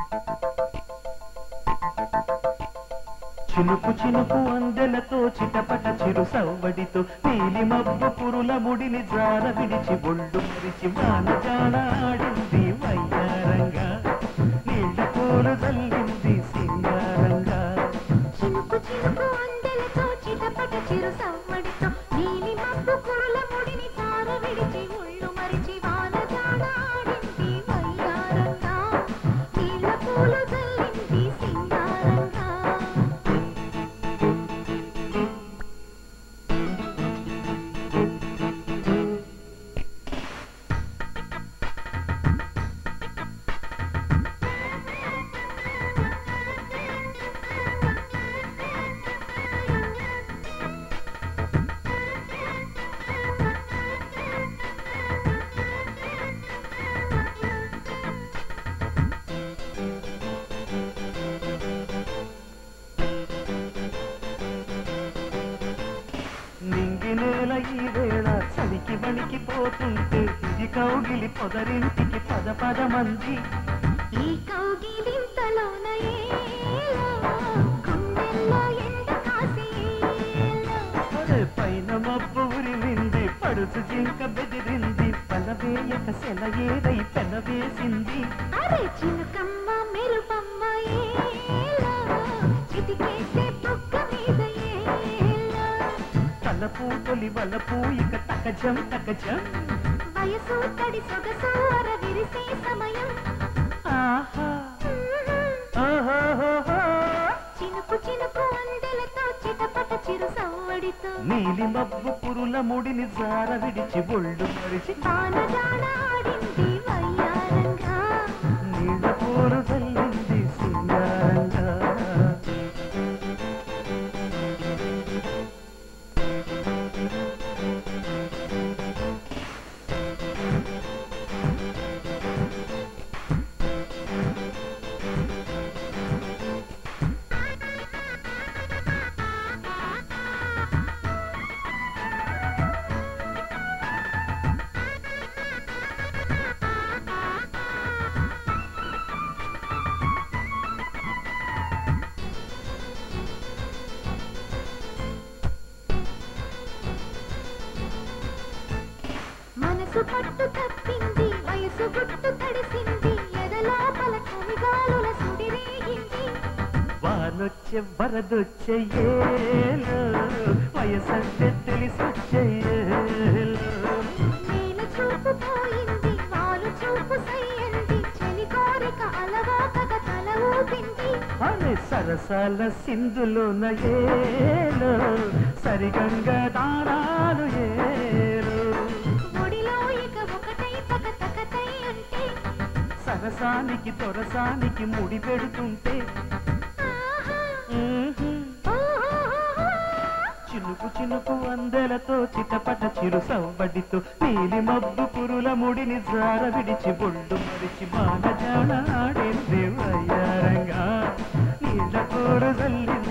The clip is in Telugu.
చినుకు చినుకు అందెలతో చిటపట చిరు సవ్వడితో నీలి మబ్బు పురుల ముడిని జార విడిచి ఒళ్ళు మరిచి వానజాడ ఆడింది వయ్యారంగా నీళ్ళ పూలు చల్లింది సింగారంగా చినుకు చినుకు అందెలతో చిటపట చిరు సవ్వడితో నీలి మబ్బు కురుల ముడిని తార విడిచి ఒళ్ళు మరిచి వాన జాడ ఆడింది వయ్యారంగా నీళ్ళ పూలు చల్లింది సింగారంగా నింగి నేల ఈ వేళ చలికి వణికి పోతుంటే ఇది కౌగిలి పొదరింటికి పద పద మంది ఈ కౌగిలింతలోన ఏలో గుండెల్లో ఎండ కాసేలో అరే పైన మబ్బు ఉరిమింది పడుచు జింక బెదిరింది పలవేయక సెల ఏదై పెనవేసింది అరే చినుకమ్మ మెరుపమ్మ ఏలో చిటికేసే బుగ్గ మీద ఏలో తలపు తొలి వలపు ఇక తకజం తకజం వయసు తడి సొగసు అర విరిసే సమయం ఆహా ఓహోహోహో. చినుకు చినుకు అందెలతో చిటపట చిరు సవ్వడితో నీలి మబ్బు పురుల ముడిని జార విడిచి ఒళ్ళు మరిచి వానజాడ ఆడింది వయ్యారంగా నీళ్ళ పూలు చల్లింది సింగారంగా మనసు పట్టు తప్పింది వయసు గుట్టు తడిసింది ఎదలోపల కవిగాలుల సుడిరేగింది వానొచ్చే వరదొచ్చే ఏలో వయసంటే తెలిసొచ్చే ఏలో నేను చూపు పోయింది వాలు చూపు సయ్యంది చలి కోరిక అలవాకగ తల ఊపింది అనే సరసాల సింధులోన ఏలో సరిగంగ దానాలు ఏలో ఒడిలో ఇక ఒకటై తక తకతై అంటే సరసానికి తొరసానికి ముడి పెడుతుంటే ఆహా, ఊహు, ఓహోహోహో. చినుకు చినుకు అందెలతో చిటపట చిరు సవ్వడితో నీలి మబ్బు పురుల ముడిని జార విడిచి బొళ్ళు మరిచి బాణజాడ ఆడింది వయ్యారంగా నీళ్ళ కూర జల్లింది